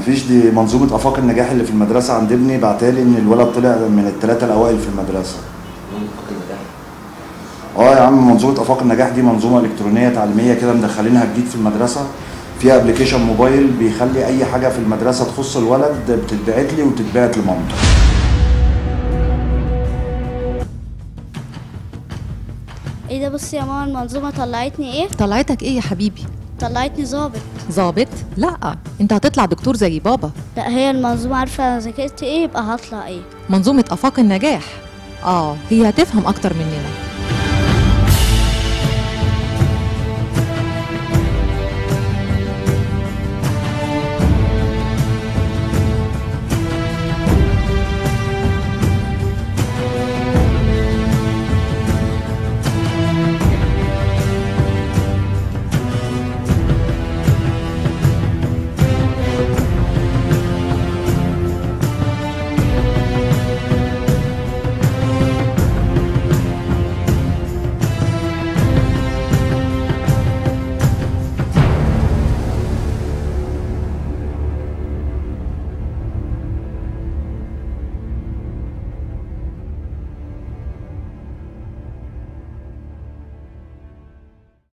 مفيش دي منظومه افاق النجاح اللي في المدرسه عند ابني بعتالي ان الولد طلع من الثلاثه الاوائل في المدرسه اه يا عم منظومه افاق النجاح دي منظومه الكترونيه تعليميه كده مدخلينها جديد في المدرسه فيها ابلكيشن موبايل بيخلي اي حاجه في المدرسه تخص الولد بتتبعت لي وتتبعت لمامته ايه ده بصي يا ماما المنظومه طلعتني ايه طلعتك ايه يا حبيبي طلعتني ظابط ظابط لا انت هتطلع دكتور زي بابا لا هي المنظومه عارفه انا ذاكرت ايه يبقى هطلع ايه منظومه افاق النجاح اه هي هتفهم اكتر مننا